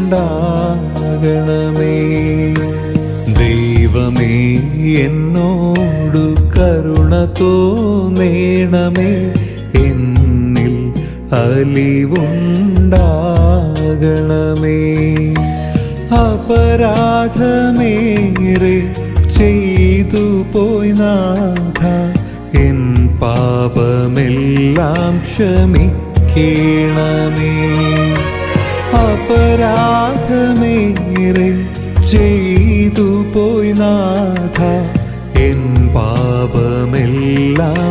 ദൈവമേ എന്നോടു കരുണ തോന്നേണമേ എന്നിൽ അലിവുണ്ടാകണമേ അപരാധമേറെ ചെയ്തു പോയി നാഥ എൻ പാപമെല്ലാം ക്ഷമിക്കണമേ അപരാധമേറെ ചെയ്തു പോയി നാഥ എൻ പാപമെല്ലാം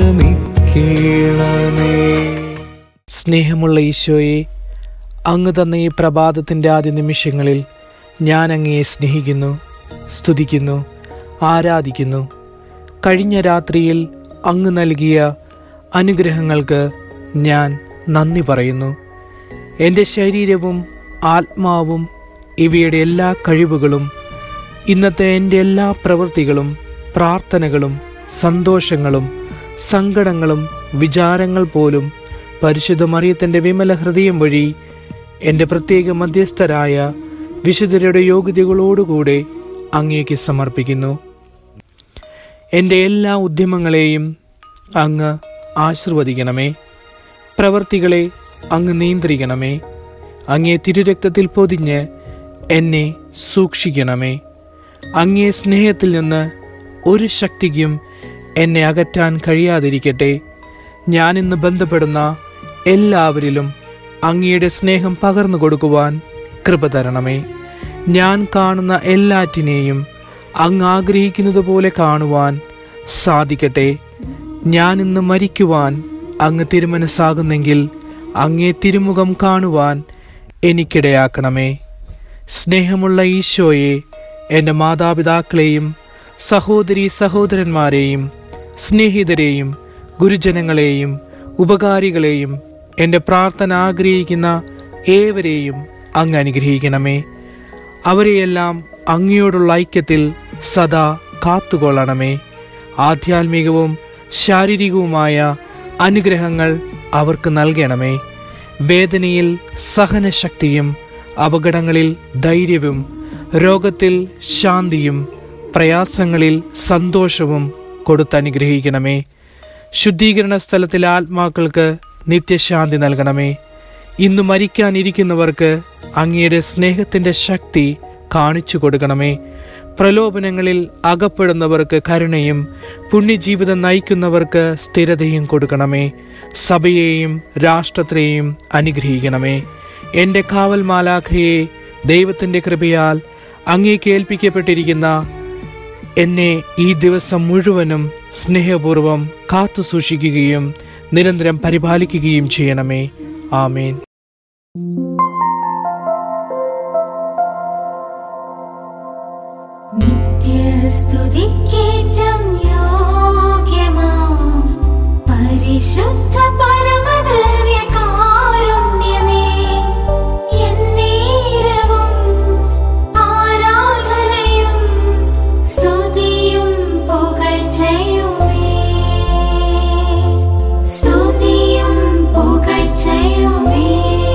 ക്ഷമിക്കണമേ സ്നേഹമുള്ള ഈശോയെ അങ്ങ് തന്ന ഈ പ്രഭാതത്തിൻ്റെ ആദ്യ നിമിഷങ്ങളിൽ ഞാൻ അങ്ങയെ സ്നേഹിക്കുന്നു സ്തുതിക്കുന്നു ആരാധിക്കുന്നു കഴിഞ്ഞ രാത്രിയിൽ അങ്ങ് നൽകിയ അനുഗ്രഹങ്ങൾക്ക് ഞാൻ നന്ദി പറയുന്നു എൻ്റെ ശരീരവും ആത്മാവും ഇവയുടെ എല്ലാ കഴിവുകളും ഇന്നത്തെ എൻ്റെ എല്ലാ പ്രവൃത്തികളും പ്രാർത്ഥനകളും സന്തോഷങ്ങളും സങ്കടങ്ങളും വിചാരങ്ങൾ പോലും പരിശുദ്ധ മറിയത്തിൻ്റെ വിമല ഹൃദയം വഴി എൻ്റെ പ്രത്യേക മധ്യസ്ഥരായ വിശുദ്ധരുടെ യോഗ്യതകളോടുകൂടെ അങ്ങേക്ക് സമർപ്പിക്കുന്നു എൻ്റെ എല്ലാ ഉദ്യമങ്ങളെയും അങ്ങ് ആശീർവദിക്കണമേ പ്രവർത്തികളെ അങ്ങ് നിയന്ത്രിക്കണമേ അങ്ങേ തിരുരക്തത്തിൽ പൊതിഞ്ഞ് എന്നെ സൂക്ഷിക്കണമേ അങ്ങേ സ്നേഹത്തിൽ നിന്ന് ഒരു ശക്തിക്കും എന്നെ അകറ്റാൻ കഴിയാതിരിക്കട്ടെ ഞാനിന്ന് ബന്ധപ്പെടുന്ന എല്ലാവരിലും അങ്ങയുടെ സ്നേഹം പകർന്നു കൊടുക്കുവാൻ കൃപ തരണമേ ഞാൻ കാണുന്ന എല്ലാറ്റിനെയും അങ്ങ് ആഗ്രഹിക്കുന്നത് പോലെ കാണുവാൻ സാധിക്കട്ടെ ഞാൻ ഇന്ന് മരിക്കുവാൻ അങ്ങ് തിരുമനസ്സാകുന്നെങ്കിൽ അങ്ങേ തിരുമുഖം കാണുവാൻ എനിക്കിടയാക്കണമേ സ്നേഹമുള്ള ഈശോയെ എൻ്റെ മാതാപിതാക്കളെയും സഹോദരി സഹോദരന്മാരെയും സ്നേഹിതരെയും ഗുരുജനങ്ങളെയും ഉപകാരികളെയും എൻ്റെ പ്രാർത്ഥന ആഗ്രഹിക്കുന്ന ഏവരെയും അങ്ങ് അനുഗ്രഹിക്കണമേ അവരെയെല്ലാം അങ്ങയോടുള്ള ഐക്യത്തിൽ സദാ കാത്തുകൊള്ളണമേ ആധ്യാത്മികവും ശാരീരികവുമായ അനുഗ്രഹങ്ങൾ അവർക്ക് നൽകണമേ വേദനയിൽ സഹനശക്തിയും അപകടങ്ങളിൽ ധൈര്യവും രോഗത്തിൽ ശാന്തിയും പ്രയാസങ്ങളിൽ സന്തോഷവും കൊടുത്തനുഗ്രഹിക്കണമേ ശുദ്ധീകരണ സ്ഥലത്തിലെ ആത്മാക്കൾക്ക് നിത്യശാന്തി നൽകണമേ ഇന്ന് മരിക്കാനിരിക്കുന്നവർക്ക് അങ്ങയുടെ സ്നേഹത്തിൻ്റെ ശക്തി കാണിച്ചു കൊടുക്കണമേ പ്രലോഭനങ്ങളിൽ അകപ്പെടുന്നവർക്ക് കരുണയും പുണ്യജീവിതം നയിക്കുന്നവർക്ക് സ്ഥിരതയും കൊടുക്കണമേ സഭയെയും രാഷ്ട്രത്തെയും അനുഗ്രഹിക്കണമേ എൻ്റെ കാവൽ മാലാഖയെ ദൈവത്തിൻ്റെ കൃപയാൽ അങ്ങേക്ക് ഏൽപ്പിക്കപ്പെട്ടിരിക്കുന്ന എന്നെ ഈ ദിവസം മുഴുവനും സ്നേഹപൂർവം കാത്തു സൂക്ഷിക്കുകയും നിരന്തരം പരിപാലിക്കുകയും ചെയ്യണമേ ആമേൻ നിത്യസ്തുതിക്കേറ്റം യോഗ്യമാം പരിശുദ്ധ പരമദിവ്യകാരുണ്യമേ, എന്നേരവും ആരാധനയും സ്തുതിയും പുകഴ്ചയുമേ. സ്തുതിയും പുകഴ്ചയുമേ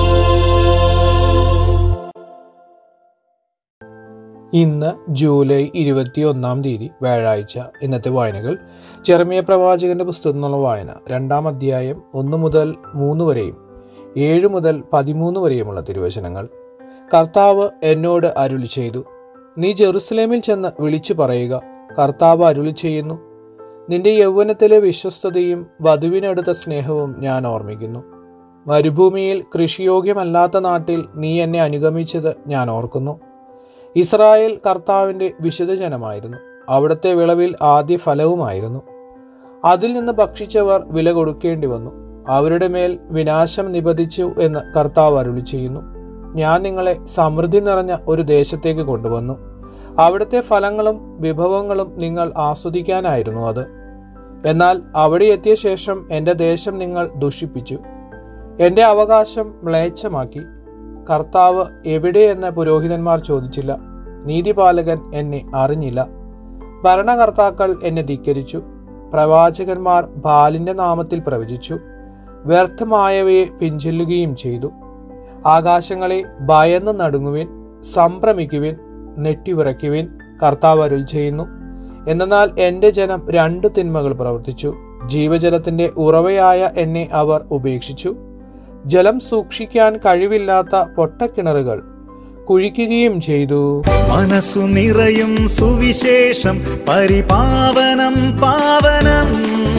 ഇന്ന് ജൂലൈ ഇരുപത്തി ഒന്നാം തീയതി വ്യാഴാഴ്ച ഇന്നത്തെ വായനകൾ ചെറമിയ പ്രവാചകന്റെ പുസ്തകം എന്നുള്ള വായന രണ്ടാം അധ്യായം ഒന്ന് മുതൽ മൂന്ന് വരെയും ഏഴ് മുതൽ പതിമൂന്ന് വരെയുമുള്ള തിരുവചനങ്ങൾ കർത്താവ് എന്നോട് അരുളി ചെയ്തു നീ ജെറുസലേമിൽ ചെന്ന് വിളിച്ചു പറയുക കർത്താവ് അരുളി ചെയ്യുന്നു നിന്റെ യൗവനത്തിലെ വിശ്വസ്തതയും വധുവിനടുത്ത സ്നേഹവും ഞാൻ ഓർമ്മിക്കുന്നു മരുഭൂമിയിൽ കൃഷിയോഗ്യമല്ലാത്ത നാട്ടിൽ നീ എന്നെ അനുഗമിച്ചത് ഞാൻ ഓർക്കുന്നു ഇസ്രായേൽ കർത്താവിൻ്റെ വിശുദ്ധജനമായിരുന്നു അവിടുത്തെ വിളവിൽ ആദ്യ ഫലവുമായിരുന്നു അതിൽ നിന്ന് ഭക്ഷിച്ചവർ വില കൊടുക്കേണ്ടി വന്നു അവരുടെ മേൽ വിനാശം നിബദിച്ചു എന്ന് കർത്താവ് അരുളി ചെയ്യുന്നു ഞാൻ നിങ്ങളെ സമൃദ്ധി നിറഞ്ഞ ഒരു ദേശത്തേക്ക് കൊണ്ടുവന്നു അവിടുത്തെ ഫലങ്ങളും വിഭവങ്ങളും നിങ്ങൾ ആസ്വദിക്കാനായിരുന്നു അത് എന്നാൽ അവിടെ എത്തിയ ശേഷം എൻ്റെ ദേശം നിങ്ങൾ ദുഷിപ്പിച്ചു എൻ്റെ അവകാശം മ്ലേച്ഛമാക്കി കർത്താവ് എവിടെയെന്ന് പുരോഹിതന്മാർ ചോദിച്ചില്ല നീതിപാലകൻ എന്നെ അറിഞ്ഞില്ല ഭരണകർത്താക്കൾ എന്നെ ധിക്കരിച്ചു പ്രവാചകന്മാർ ബാലിന്റെ നാമത്തിൽ പ്രവചിച്ചു വ്യർത്ഥമായവയെ പിഞ്ചൊല്ലുകയും ചെയ്തു ആകാശങ്ങളെ ഭയന്ന് നടുങ്ങുവിൻ സംഭ്രമിക്കുവിൻ നെട്ടിവിറയ്ക്കുവിൻ കർത്താവ് അരുൾ ചെയ്യുന്നു എന്നാൽ എൻ്റെ ജനം രണ്ട് തിന്മകൾ പ്രവർത്തിച്ചു ജീവജലത്തിന്റെ ഉറവയായ എന്നെ അവർ ഉപേക്ഷിച്ചു ജലം സൂക്ഷിക്കാൻ കഴിവില്ലാത്ത പൊട്ടക്കിണറുകൾ കുഴിക്കുകയും ചെയ്തു മനസ്സു നിറയും സുവിശേഷം പരിപാവനം പാവനം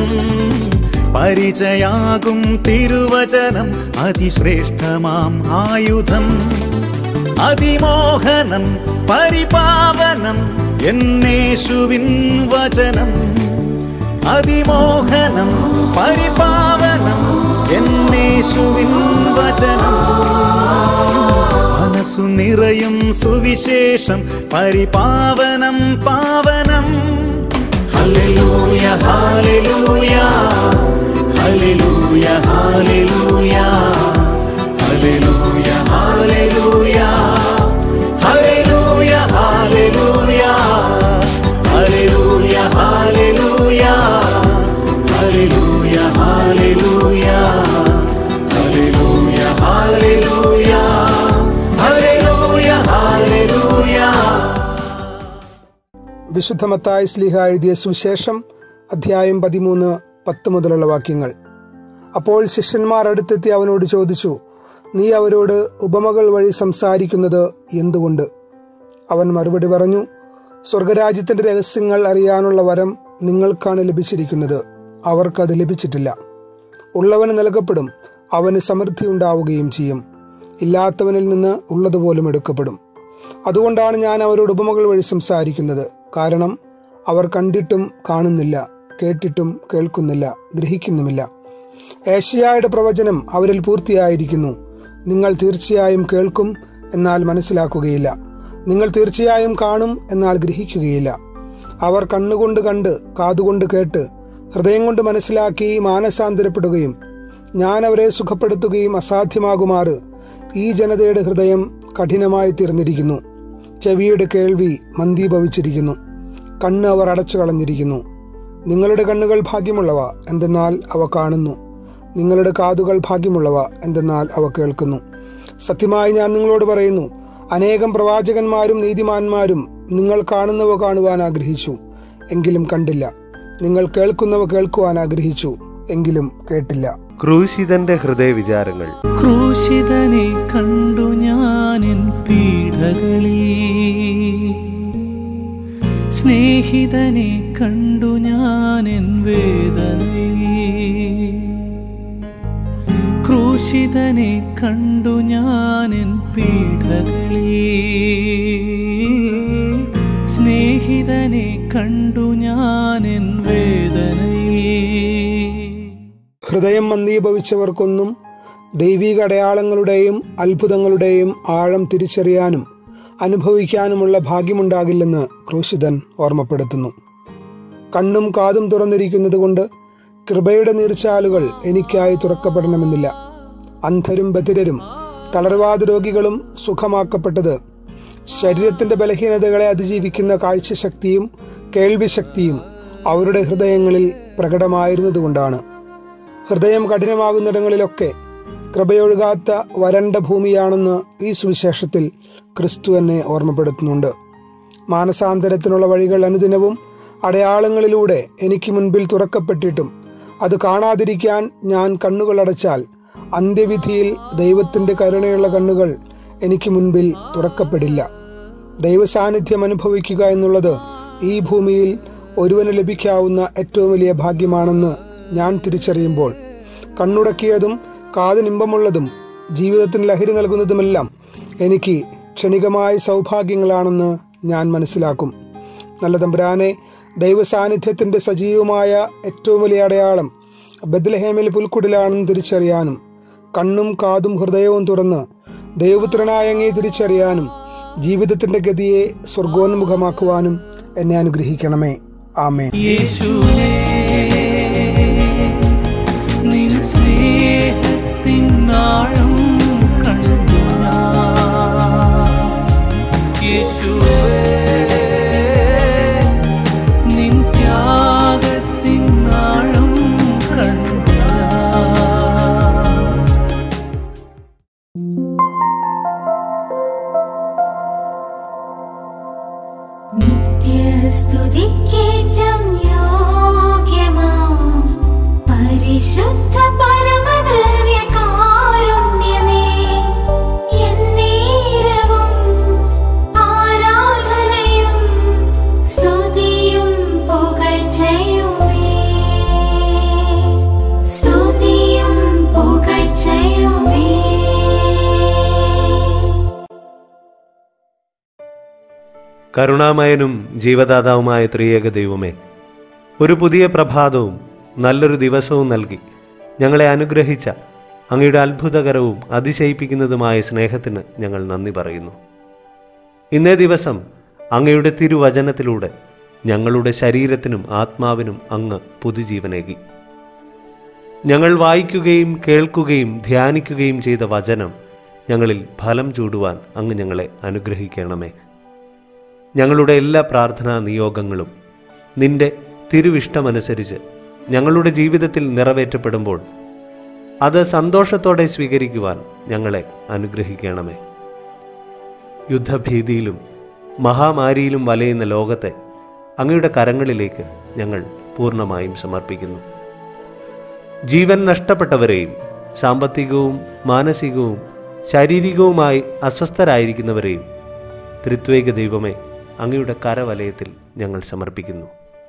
പരിചയാകും തിരുവചനം അതിശ്രേഷ്ഠമാം ആയുധം അതിമോഹനം പരിപാവനം എന്നേശുവിൻ വചനം അതിമോഹനം പരിപാവനം എന്നേശുവിൻ വചനം മനസ്സു നിറയും സുവിശേഷം പരിപാവനം പാവനം ഹല്ലേലൂയ ഹല്ലേലൂയ ഹല്ലേലൂയ ഹല്ലേലൂയ ഹല്ലേലൂയ ഹല്ലേലൂയ ഹല്ലേലൂയ ഹല്ലേലൂയ ഹല്ലേലൂയ ഹല്ലേലൂയ ഹല്ലേലൂയ ഹല്ലേലൂയ ഹല്ലേലൂയ ഹല്ലേലൂയ ഹല്ലേലൂയ ഹല്ലേലൂയ വിശുദ്ധ മത്തായി സ്ലിഹ എഴുതിയ സുവിശേഷം അധ്യായം പതിമൂന്ന് പത്ത് മുതലുള്ള വാക്യങ്ങൾ അപ്പോൾ ശിഷ്യന്മാർ അടുത്തെത്തി അവനോട് ചോദിച്ചു നീ അവരോട് ഉപമകൾ വഴി സംസാരിക്കുന്നത് എന്തുകൊണ്ട് അവൻ മറുപടി പറഞ്ഞു സ്വർഗരാജ്യത്തിന്റെ രഹസ്യങ്ങൾ അറിയാനുള്ള വരം നിങ്ങൾക്കാണ് ലഭിച്ചിരിക്കുന്നത് അവർക്കത് ലഭിച്ചിട്ടില്ല ഉള്ളവന് നൽകപ്പെടും അവന് സമൃദ്ധി ഉണ്ടാവുകയും ചെയ്യും ഇല്ലാത്തവനിൽ നിന്ന് ഉള്ളതുപോലും എടുക്കപ്പെടും അതുകൊണ്ടാണ് ഞാൻ അവരോട് ഉപമകൾ വഴി സംസാരിക്കുന്നത് കാരണം അവർ കണ്ടിട്ടും കാണുന്നില്ല കേട്ടിട്ടും കേൾക്കുന്നില്ല ഗ്രഹിക്കുന്നുമില്ല ഏഷ്യായുടെ പ്രവചനം അവരിൽ പൂർത്തിയായിരിക്കുന്നു നിങ്ങൾ തീർച്ചയായും കേൾക്കും എന്നാൽ മനസ്സിലാക്കുകയില്ല നിങ്ങൾ തീർച്ചയായും കാണും എന്നാൽ ഗ്രഹിക്കുകയില്ല അവർ കണ്ണുകൊണ്ട് കണ്ട് കാതുകൊണ്ട് കേട്ട് ഹൃദയം കൊണ്ട് മനസ്സിലാക്കി മാനസാന്തരപ്പെടുകയും ഞാൻ അവരെ സുഖപ്പെടുത്തുകയും അസാധ്യമാകുമാറ് ഈ ജനതയുടെ ഹൃദയം കഠിനമായി തീർന്നിരിക്കുന്നു ചെവിയുടെ കേൾവി മന്ദീഭവിച്ചിരിക്കുന്നു കണ്ണ് അവർ അടച്ചു കളഞ്ഞിരിക്കുന്നു നിങ്ങളുടെ കണ്ണുകൾ ഭാഗ്യമുള്ളവ എന്തെന്നാൽ അവ കാണുന്നു നിങ്ങളുടെ കാതുകൾ ഭാഗ്യമുള്ളവ എന്തെന്നാൽ അവ കേൾക്കുന്നു സത്യമായി ഞാൻ നിങ്ങളോട് പറയുന്നു അനേകം പ്രവാചകന്മാരും നീതിമാന്മാരും നിങ്ങൾ കാണുന്നവ കാണുവാൻ ആഗ്രഹിച്ചു എങ്കിലും കണ്ടില്ല നിങ്ങൾ കേൾക്കുന്നവ കേൾക്കുവാൻ ആഗ്രഹിച്ചു എങ്കിലും കേട്ടില്ല ക്രൂശിതന്റെ ഹൃദയവിചാരങ്ങൾ ക്രൂശിതനെ കണ്ടു ഞാനിൻ പീഡകളിൽ സ്നേഹിതനെ കണ്ടു ഞാനിൻ വേദനയിൽ ക്രൂശിതനെ കണ്ടു ഞാനിൻ പീഡകളിൽ സ്നേഹിതനെ കണ്ടു ഞാനിൻ വേദനയിൽ ഹൃദയം മന്ദീഭവിച്ചവർക്കൊന്നും ദൈവിക അടയാളങ്ങളുടെയും അത്ഭുതങ്ങളുടെയും ആഴം തിരിച്ചറിയാനും അനുഭവിക്കാനുമുള്ള ഭാഗ്യമുണ്ടാകില്ലെന്ന് ക്രൂശിതൻ ഓർമ്മപ്പെടുത്തുന്നു കണ്ണും കാതും തുറന്നിരിക്കുന്നത് കൊണ്ട് കൃപയുടെ നീർച്ചാലുകൾ എനിക്കായി തുറക്കപ്പെടണമെന്നില്ല അന്ധരും ബധിരരും തളർവാദ രോഗികളും സുഖമാക്കപ്പെട്ടത് ശരീരത്തിന്റെ ബലഹീനതകളെ അതിജീവിക്കുന്ന കാഴ്ചശക്തിയും കേൾവിശക്തിയും അവരുടെ ഹൃദയങ്ങളിൽ പ്രകടമായിരുന്നതുകൊണ്ടാണ് ഹൃദയം കഠിനമാകുന്നിടങ്ങളിലൊക്കെ കൃപയൊഴുകാത്ത വരണ്ട ഭൂമിയാണെന്ന് ഈ സുവിശേഷത്തിൽ ക്രിസ്തു എന്നെ ഓർമ്മപ്പെടുത്തുന്നുണ്ട് മാനസാന്തരത്തിനുള്ള വഴികൾ അനുദിനവും അടയാളങ്ങളിലൂടെ എനിക്ക് മുൻപിൽ തുറക്കപ്പെട്ടിട്ടും അത് കാണാതിരിക്കാൻ ഞാൻ കണ്ണുകൾ അടച്ചാൽ അന്ത്യവിധിയിൽ ദൈവത്തിന്റെ കരുണയുള്ള കണ്ണുകൾ എനിക്ക് മുൻപിൽ തുറക്കപ്പെടില്ല ദൈവസാന്നിധ്യം അനുഭവിക്കുക എന്നുള്ളത് ഈ ഭൂമിയിൽ ഒരുവന് ലഭിക്കാവുന്ന ഏറ്റവും വലിയ ഭാഗ്യമാണെന്ന് ഞാൻ തിരിച്ചറിയുമ്പോൾ കണ്ണുടക്കിയതും കാതിനിമ്പമുള്ളതും ജീവിതത്തിന് ലഹരി നൽകുന്നതുമെല്ലാം എനിക്ക് ക്ഷണികമായ സൗഭാഗ്യങ്ങളാണെന്ന് ഞാൻ മനസ്സിലാക്കും നല്ല തമ്പുരാനെ ദൈവസാന്നിധ്യത്തിന്റെ സജീവമായ ഏറ്റവും വലിയ അടയാളം ബദ്ലഹേമിൽ പുൽക്കുടിലാണെന്ന് തിരിച്ചറിയാനും കണ്ണും കാതും ഹൃദയവും തുറന്ന് ദൈവപുത്രനായ അങ്ങേ തിരിച്ചറിയാനും ജീവിതത്തിന്റെ ഗതിയെ സ്വർഗോന്മുഖമാക്കുവാനും എന്നെ അനുഗ്രഹിക്കണമേ ആമേൻ യേശുവേ നിൻ സ്നേഹത്തിൻ ആഴം കണ്ടു ഞാൻ. യേശുവേ നിൻ ത്യാഗത്തിൻ ആഴം കണ്ടു ഞാൻ. നിത്യസ്തുതിക്കേറ്റം യോഗ്യമാം പരിശുദ്ധ പരമദിവ്യകാരുണ്യമേ, എന്നേരവും ആരാധനയും സ്തുതിയും പുകഴ്ചയുമേ. സ്തുതിയും പുകഴ്ചയുമേ കരുണാമയനും ജീവദാതാവുമായ ത്രിയേക ദൈവമേ ഒരു പുതിയ പ്രഭാതവും നല്ലൊരു ദിവസവും നൽകി ഞങ്ങളെ അനുഗ്രഹിച്ച അങ്ങയുടെ അത്ഭുതകരവും അതിശയിപ്പിക്കുന്നതുമായ സ്നേഹത്തിന് ഞങ്ങൾ നന്ദി പറയുന്നു ഇന്നേ ദിവസം അങ്ങയുടെ തിരുവചനത്തിലൂടെ ഞങ്ങളുടെ ശരീരത്തിനും ആത്മാവിനും അങ്ങ് പുതുജീവനേകി ഞങ്ങൾ വായിക്കുകയും കേൾക്കുകയും ധ്യാനിക്കുകയും ചെയ്ത വചനം ഞങ്ങളിൽ ഫലം ചൂടുവാൻ അങ്ങ് ഞങ്ങളെ അനുഗ്രഹിക്കണമേ ഞങ്ങളുടെ എല്ലാ പ്രാർത്ഥനാ നിയോഗങ്ങളും നിന്റെ തിരുവിഷ്ടമനുസരിച്ച് ഞങ്ങളുടെ ജീവിതത്തിൽ നിറവേറ്റപ്പെടുമ്പോൾ അത് സന്തോഷത്തോടെ സ്വീകരിക്കുവാൻ ഞങ്ങളെ അനുഗ്രഹിക്കണമേ യുദ്ധഭീതിയിലും മഹാമാരിയിലും വലയുന്ന ലോകത്തെ അങ്ങയുടെ കരങ്ങളിലേക്ക് ഞങ്ങൾ പൂർണ്ണമായും സമർപ്പിക്കുന്നു ജീവൻ നഷ്ടപ്പെട്ടവരെയും സാമ്പത്തികവും മാനസികവും ശാരീരികവുമായി അസ്വസ്ഥരായിരിക്കുന്നവരെയും ത്രിത്വേക ദൈവമേ അങ്ങയുടെ കരവലയത്തിൽ ഞങ്ങൾ സമർപ്പിക്കുന്നു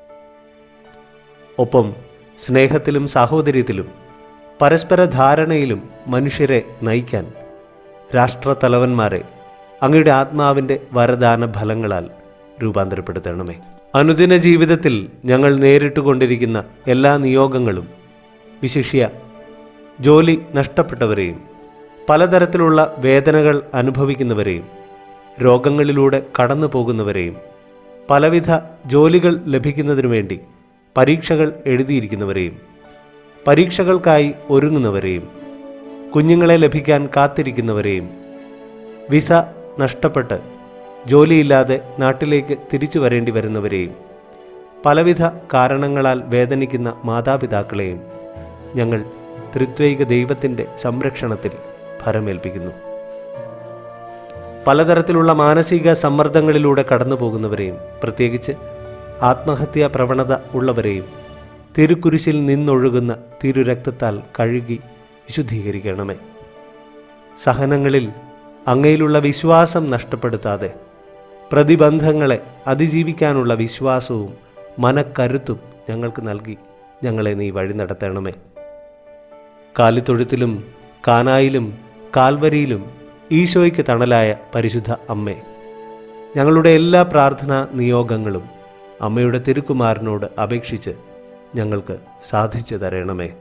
ഒപ്പം സ്നേഹത്തിലും സാഹോദര്യത്തിലും പരസ്പര ധാരണയിലും മനുഷ്യരെ നയിക്കാൻ രാഷ്ട്രത്തലവന്മാരെ അങ്ങയുടെ ആത്മാവിൻ്റെ വരദാന ഫലങ്ങളാൽ രൂപാന്തരപ്പെടുത്തണമേ അനുദിന ജീവിതത്തിൽ ഞങ്ങൾ നേരിട്ടുകൊണ്ടിരിക്കുന്ന എല്ലാ നിയോഗങ്ങളും വിശിഷ്യ ജോലി നഷ്ടപ്പെട്ടവരെയും പലതരത്തിലുള്ള വേദനകൾ അനുഭവിക്കുന്നവരെയും രോഗങ്ങളിലൂടെ കടന്നു പോകുന്നവരെയും പലവിധ ജോലികൾ ലഭിക്കുന്നതിനു വേണ്ടി പരീക്ഷകൾ എഴുതിയിരിക്കുന്നവരെയും പരീക്ഷകൾക്കായി ഒരുങ്ങുന്നവരെയും കുഞ്ഞുങ്ങളെ ലഭിക്കാൻ കാത്തിരിക്കുന്നവരെയും വിസ നഷ്ടപ്പെട്ട് ജോലിയില്ലാതെ നാട്ടിലേക്ക് തിരിച്ചു വരേണ്ടി വരുന്നവരെയും പലവിധ കാരണങ്ങളാൽ വേദനിക്കുന്ന മാതാപിതാക്കളെയും ഞങ്ങൾ ത്രിത്വൈക ദൈവത്തിൻ്റെ സംരക്ഷണത്തിൽ ഭരമേൽപ്പിക്കുന്നു പലതരത്തിലുള്ള മാനസിക സമ്മർദ്ദങ്ങളിലൂടെ കടന്നു പോകുന്നവരെയും പ്രത്യേകിച്ച് ആത്മഹത്യാ പ്രവണത ഉള്ളവരെയും തിരുക്കുരിശിൽ നിന്നൊഴുകുന്ന തിരുരക്തത്താൽ കഴുകി വിശുദ്ധീകരിക്കണമേ സഹനങ്ങളിൽ അങ്ങയിലുള്ള വിശ്വാസം നഷ്ടപ്പെടുത്താതെ പ്രതിബന്ധങ്ങളെ അതിജീവിക്കാനുള്ള വിശ്വാസവും മനക്കരുത്തും ഞങ്ങൾക്ക് നൽകി ഞങ്ങളെ നീ വഴി നടത്തണമേ കാലിത്തൊഴുത്തിലും കാനായിലും കാൽവരിയിലും ഈശോയ്ക്ക് തണലായ പരിശുദ്ധ അമ്മേ ഞങ്ങളുടെ എല്ലാ പ്രാർത്ഥനാ നിയോഗങ്ങളും അമ്മയുടെ തിരുക്കുമാരനോട് അപേക്ഷിച്ച് ഞങ്ങൾക്ക് സാധിച്ചു തരണമേ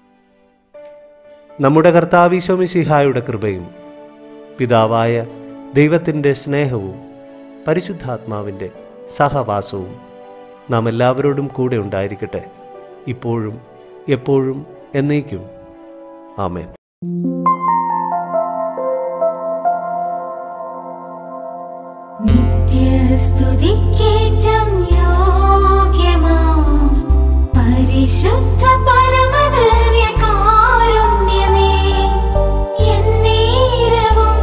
നമ്മുടെ കർത്താവിശോമിശിഹായുടെ കൃപയും പിതാവായ ദൈവത്തിൻ്റെ സ്നേഹവും പരിശുദ്ധാത്മാവിൻ്റെ സഹവാസവും നാം എല്ലാവരോടും കൂടെ ഉണ്ടായിരിക്കട്ടെ ഇപ്പോഴും എപ്പോഴും എന്നേക്കും ആമേൻ നിത്യസ്തുതിക്കേറ്റം യോഗ്യമാം പരിശുദ്ധ പരമദിവ്യകാരുണ്യമേ, എന്നേരവും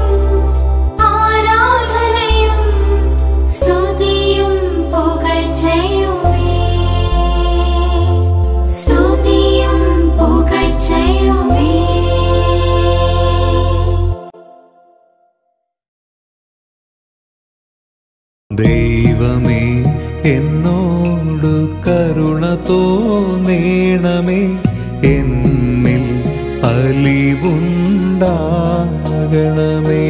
ആരാധനയും സ്തുതിയും പുകഴ്ചയുമേ. സ്തുതിയും പുകഴ്ചയുമേ ദൈവമേ എന്നോടു കരുണ തോന്നേണമേ എന്നിൽ അലിവുണ്ടാകണമേ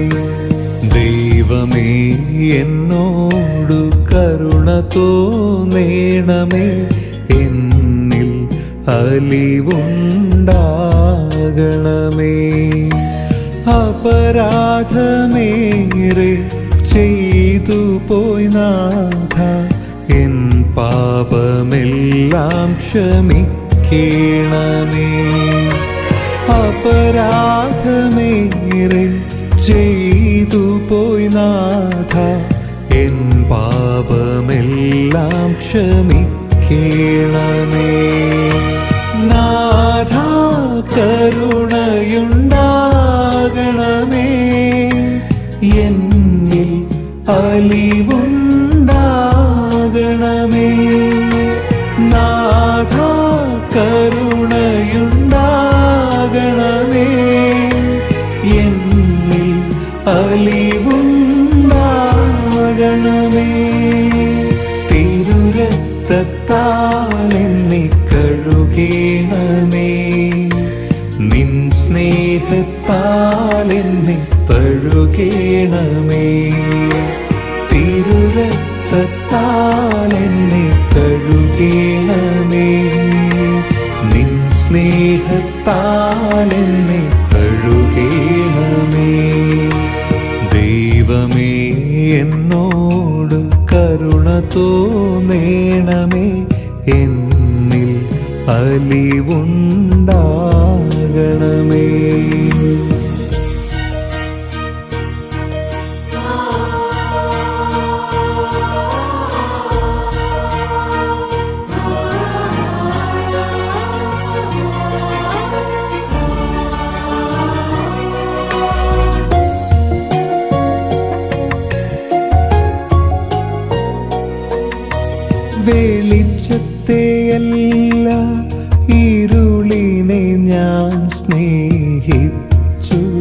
ദൈവമേ എന്നോടു കരുണ തോന്നേണമേ എന്നിൽ അലിവുണ്ടാകണമേ അപരാധമേറെ ചെയ്തു പോയി നാഥ എൻ പാപമെല്ലാം ക്ഷമിക്കണമേ അപരാധമേറെ ചെയ്തു പോയി നാഥ എൻ പാപമെല്ലാം ക്ഷമിക്കണമേ നാഥ കരുണയുണ്ടാകണമേ എന്നിൽ അലിവുണ്ടാകണമേ നാഥ കരുണയുണ്ടാകണമേ എന്നിൽ അലിവുണ്ടാകണമേ തിരുരത്താൽ എന്നെ കഴുകണമേ നിൻ സ്നേഹത്താൽ എന്നെ തഴുകണമേ തിരുരത്താൽ എന്നെ കഴുകണമേ നിൻ സ്നേഹത്താൽ എന്നെ കഴുകണമേ ദൈവമേ എന്നോട് കരുണ തോന്നേണമേ എന്നിൽ അലിവുണ്ടാകണമേ വെളിച്ചത്തെയല്ല ഇരുളിനെ ഞാൻ സ്നേഹിച്ചു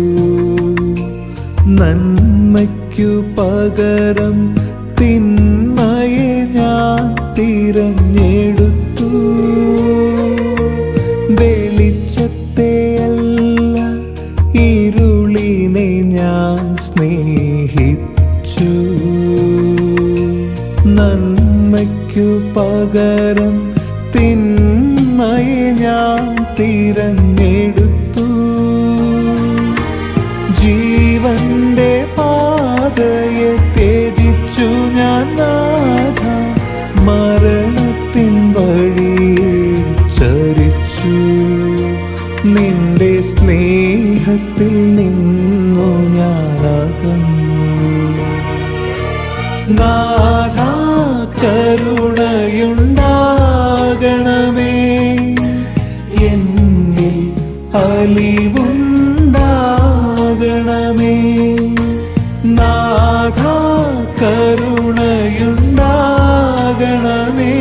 നന്മയ്ക്കു പകരം തിന്മയെ ഞാൻ തിരഞ്ഞെടുത്തു വെളിച്ചത്തെയല്ല ഇരുളിനെ ഞാൻ സ്നേഹിച്ചു നന്മയ്ക്കു പകരം തിന്മയെ ഞാൻ തിരഞ്ഞെടുത്തു ജീവന്റെ പാതയെ ത്യജിച്ചു ഞാൻ നാഥ മരണത്തിൻ വഴിയെ ചരിച്ചു നിന്റെ സ്നേഹത്തിൽ നിന്നു ഞാൻ അകന്നു നാഥ കരുണയുണ്ടാകണമേ എന്നിൽ അലിവുണ്ടാകണമേ നാഥ കരുണയുണ്ടാകണമേ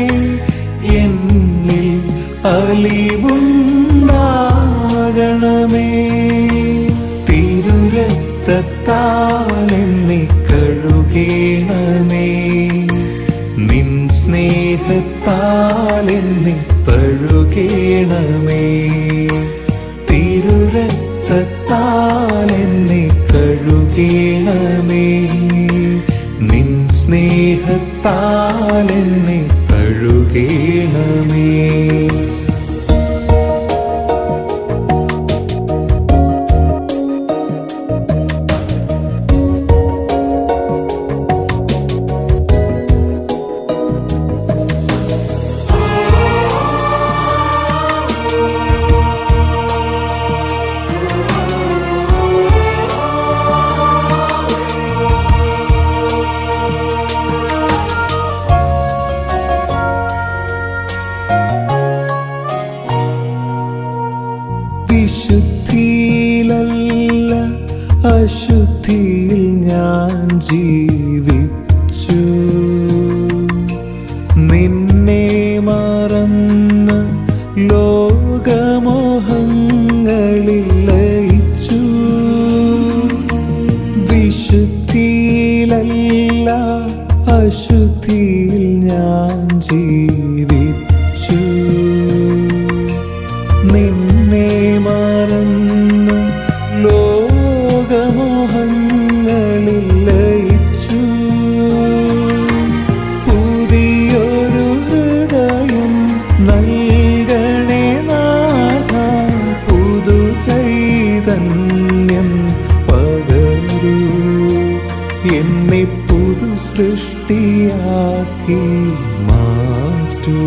എന്നിൽ അലിവുണ്ടാകണമേ തിരുരത്താൽ എന്നെ കഴുകണമേ നിൻ സ്നേഹത്താൽ എന്നെ തഴുകണമേ തിരുരത്താൽ എന്നെ കഴുകണമേ നിൻ സ്നേഹത്താൽ എന്നെ കഴുകണമേ വിശുദ്ധിയിലല്ല അശുദ്ധിയിൽ ഞാൻ ജീവിച്ചു നിന്നെ മറന്ന് ലോകമോഹങ്ങളിൽ ലയിച്ചു വിശുദ്ധിയിലല്ല അശുദ്ധിയിൽ ഞാൻ ജീവിച്ചു നിന്നെ മറന്ന് ലോകമോഹങ്ങളിൽ ലയിച്ചു പുതിയൊരു ഹൃദയം നൽകണേ നാഥ പുതു ചൈതന്യം പകരൂ എന്നെ പുതു സൃഷ്ടിയാക്കി മാറ്റൂ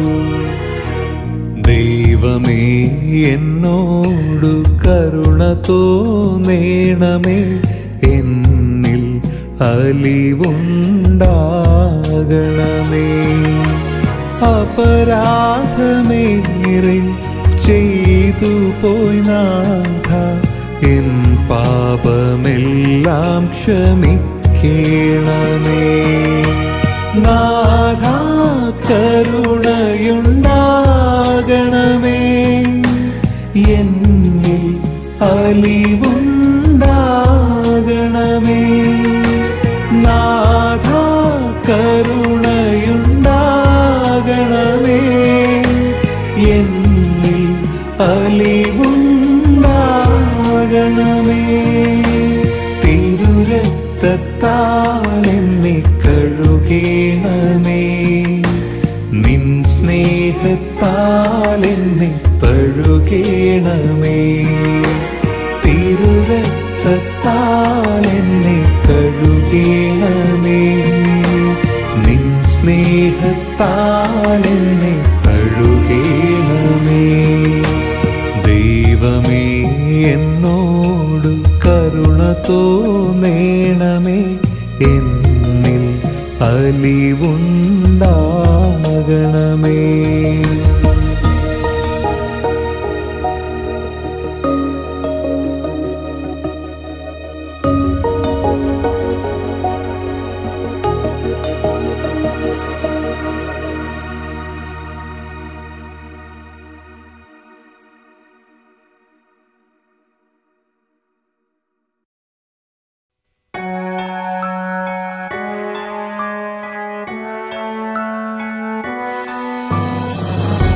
ദൈവമേ എന്നോടു കരുണ തോന്നേണമേ എന്നിൽ അലിവുണ്ടാകണമേ അപരാധമേറെ ചെയ്തു പോയി നാഥ എൻ പാപമെല്ലാം ക്ഷമിക്കണമേ നാഥ കരുണയുണ്ടാകണമേ എന്നിൽ അലിവുണ്ടാകണമേ നാഥ കരുണയുണ്ടാകണമേ എന്നിൽ അലിവുണ്ടാകണമേ തിരുരക്തത്താൽ എന്നെ കഴുകണമേ നിൻ സ്നേഹത്താൽ എന്നെ തഴുകണമേ തിരുരക്തത്താൽ എന്നെ കഴുകണമേ നിൻ സ്നേഹത്താൽ എന്നെ തഴുകണമേ ദൈവമേ എന്നോട് കരുണ തോന്നേണമേ എന്നിൽ അലിവുണ്ടാകണമേ യേശുവേ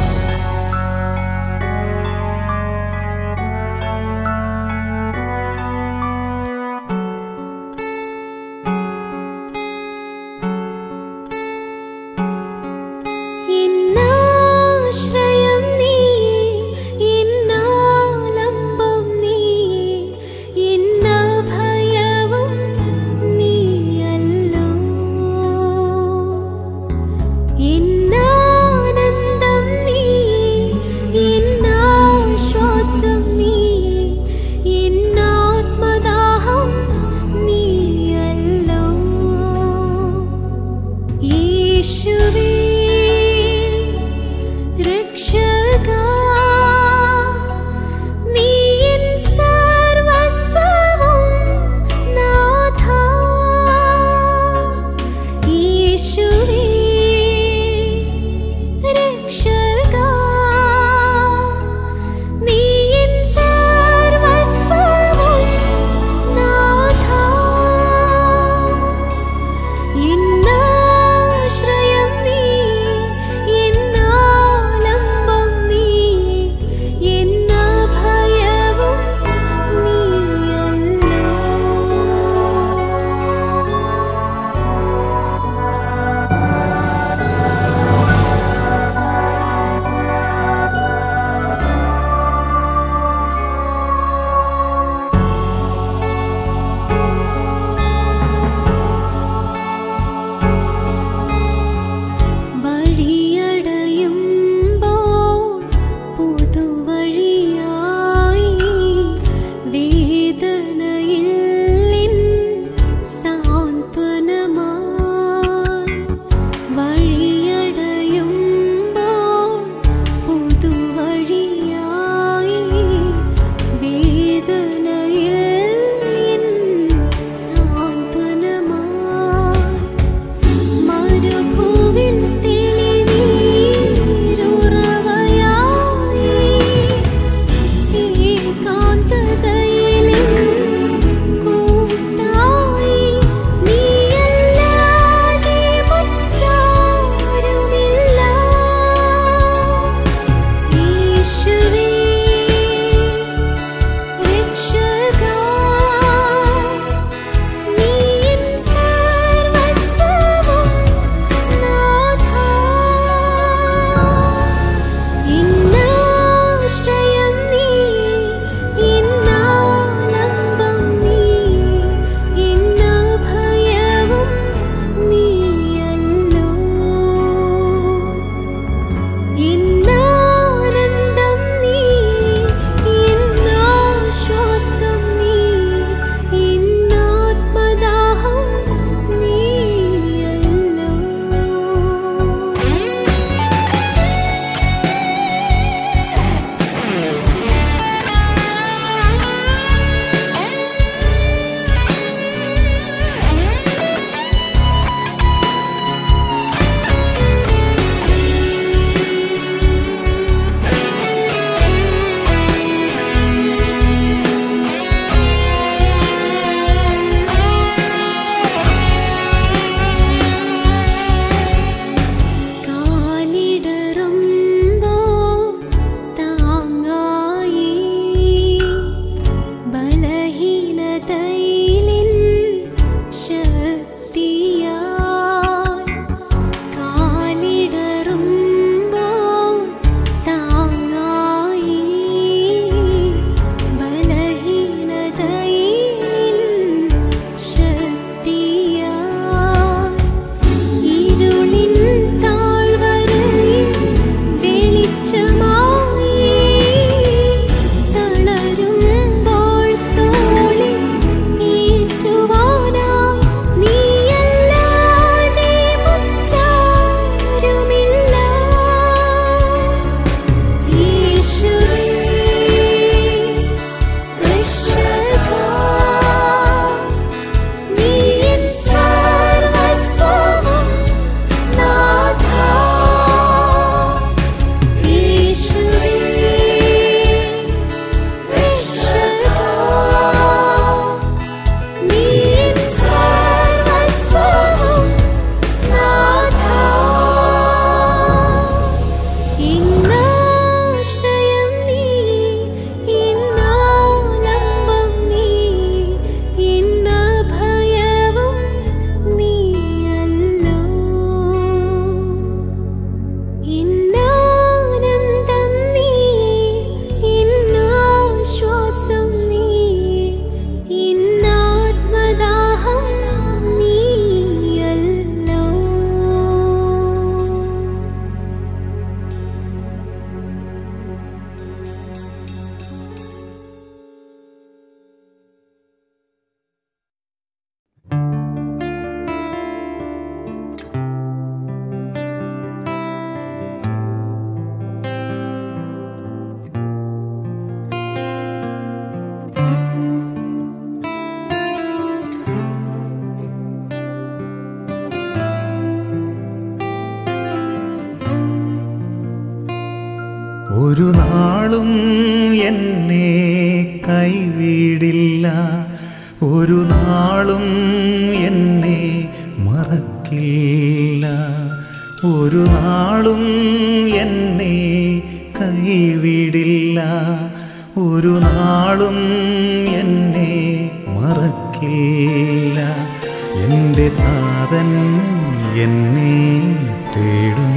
ഒരു നാളും എന്നെ കൈവിടില്ല ഒരു നാളും എന്നെ മറക്കില്ല ഒരു നാളും എന്നെ കൈവിടില്ല ഒരു നാളും എന്നെ മറക്കില്ല എൻ്റെ താതൻ എന്നെ തേടും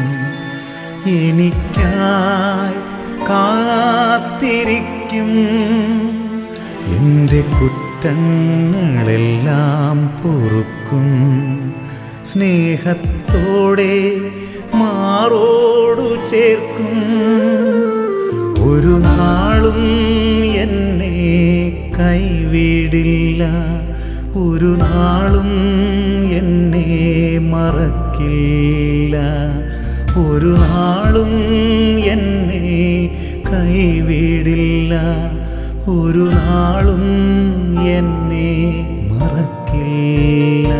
എനിക്കായി കാത്തിരിക്കും എൻ്റെ കുറ്റങ്ങളെല്ലാം പൊറുക്കും സ്നേഹത്തോടെ മാറോടു ചേർക്കും ഒരു നാളും എന്നെ കൈവിടില്ല ഒരു നാളും എന്നെ മറക്കില്ല ഒരു നാളും എന്നെ കൈവിടില്ല ഒരു നാളും എന്നെ മറക്കില്ല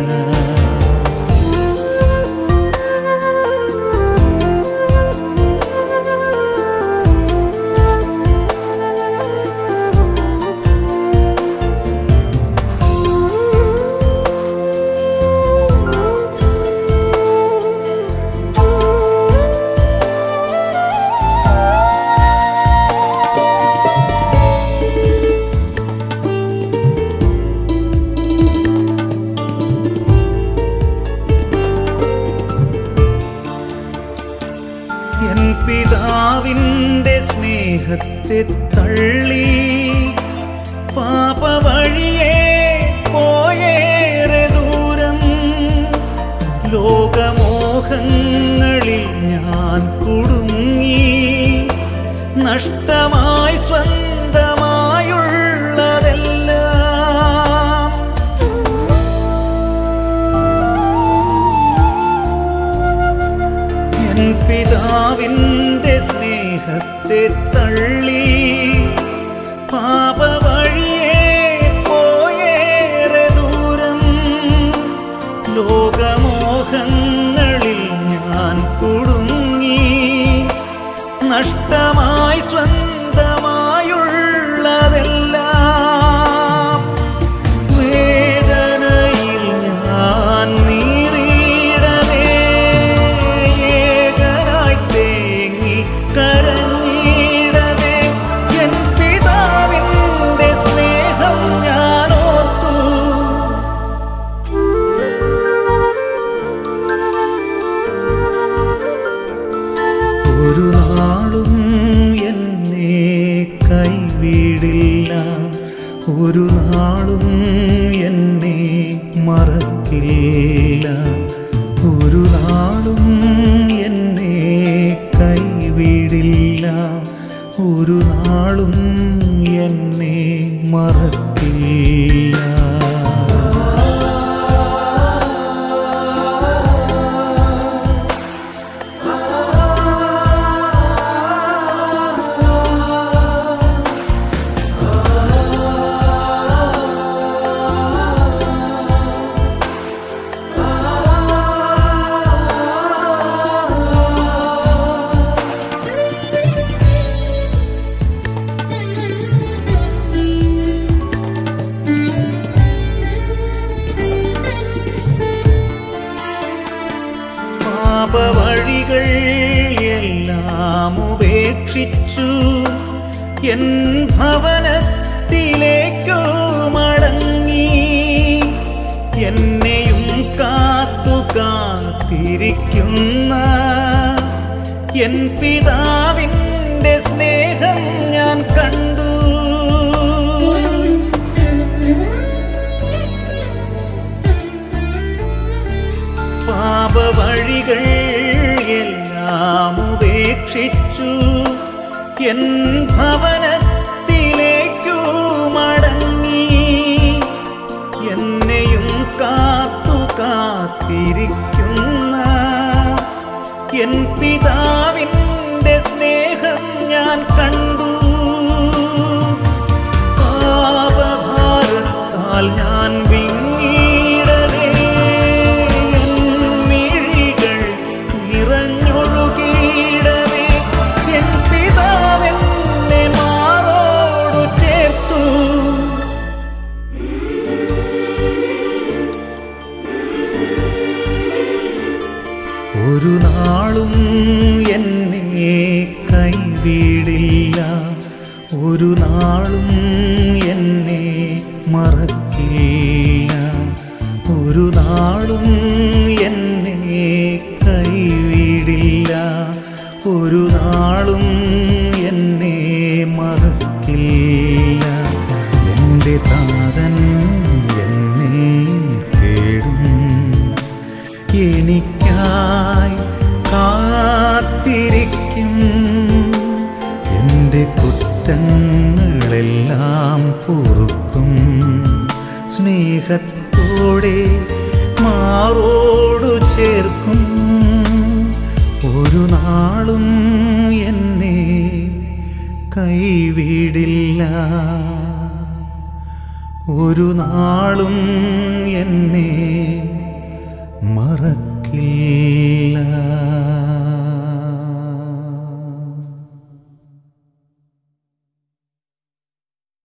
എൻ പിതാവിൻ്റെ സ്നേഹത്തെ തള്ളി പാപ വഴിയെ പോയേറെ ദൂരം ലോകമോഹങ്ങളിൽ ഞാൻ കുടുങ്ങി നഷ്ടമായി സ്വന്തമായുള്ളതെല്ലാം എൻ പിതാവിൻ്റെ സ്നേഹത്തെ തള്ളി പാപ വഴിയെ പോയേറെ ദൂരം ലോകമോഹങ്ങളിൽ ഞാൻ കുടുങ്ങി നഷ്ടമായി സ്വന്തമായുള്ളതെല്ലാം വേദനയിൽ ഞാൻ നീറിയിടവേ ഏകനായി തേങ്ങി കരഞ്ഞിടവേ എൻ പിതാവിൻ്റെ സ്നേഹം ഞാൻ ഓർത്തു ഒരു നാളും എന്നെ കൈവിടില്ല ഒരു നാളും എന്നെ മറക്കില്ല ഒരു നാളും എന്നെ കൈവിടില്ല ഒരു നാളും എന്നെ മറക്കില്ല പാപവഴികൾ എല്ലാം ഉപേക്ഷിച്ചു എൻ ഭവനത്തിലേക്കു മടങ്ങി എന്നെയും കാത്തു കാത്തിരിക്കുന്ന എൻ പിതാവിൻ്റെ സ്നേഹം ഞാൻ കണ്ടു പാപവഴികൾ എല്ലാം ഉപേക്ഷിച്ചു എൻ ഭവനത്തിലേക്കു മടങ്ങി എന്നെയും കാത്തു കാത്തിരിക്കുന്ന എൻ പിതാവിൻ്റെ സ്നേഹം ഞാൻ കണ്ടു പാപഭാരത്താൽ ഞാൻ വിങ്ങിടവേ എൻ മിഴികൾ നിറഞ്ഞൊഴുകിയിടവേ എൻ പിതാ ഒരു നാളും എന്നെ കൈവിടില്ല ഒരു നാളും എന്നെ മറക്കില്ല ഒരു നാളും എന്നെ കൈവിടില്ല ഒരു നാളും എന്നെ മറക്കില്ല എൻ്റെ താതൻ എന്നെ കേടും എനിക്കായി കാത്തിരിക്കും എൻ്റെ കുറ്റങ്ങളെല്ലാം പൊറുക്കും സ്നേഹത്തോടെ മാറോടു ചേർക്കും ഒരു നാളും എന്നെ കൈവിടില്ല ഒരു നാളും എന്നെ മറക്കില്ല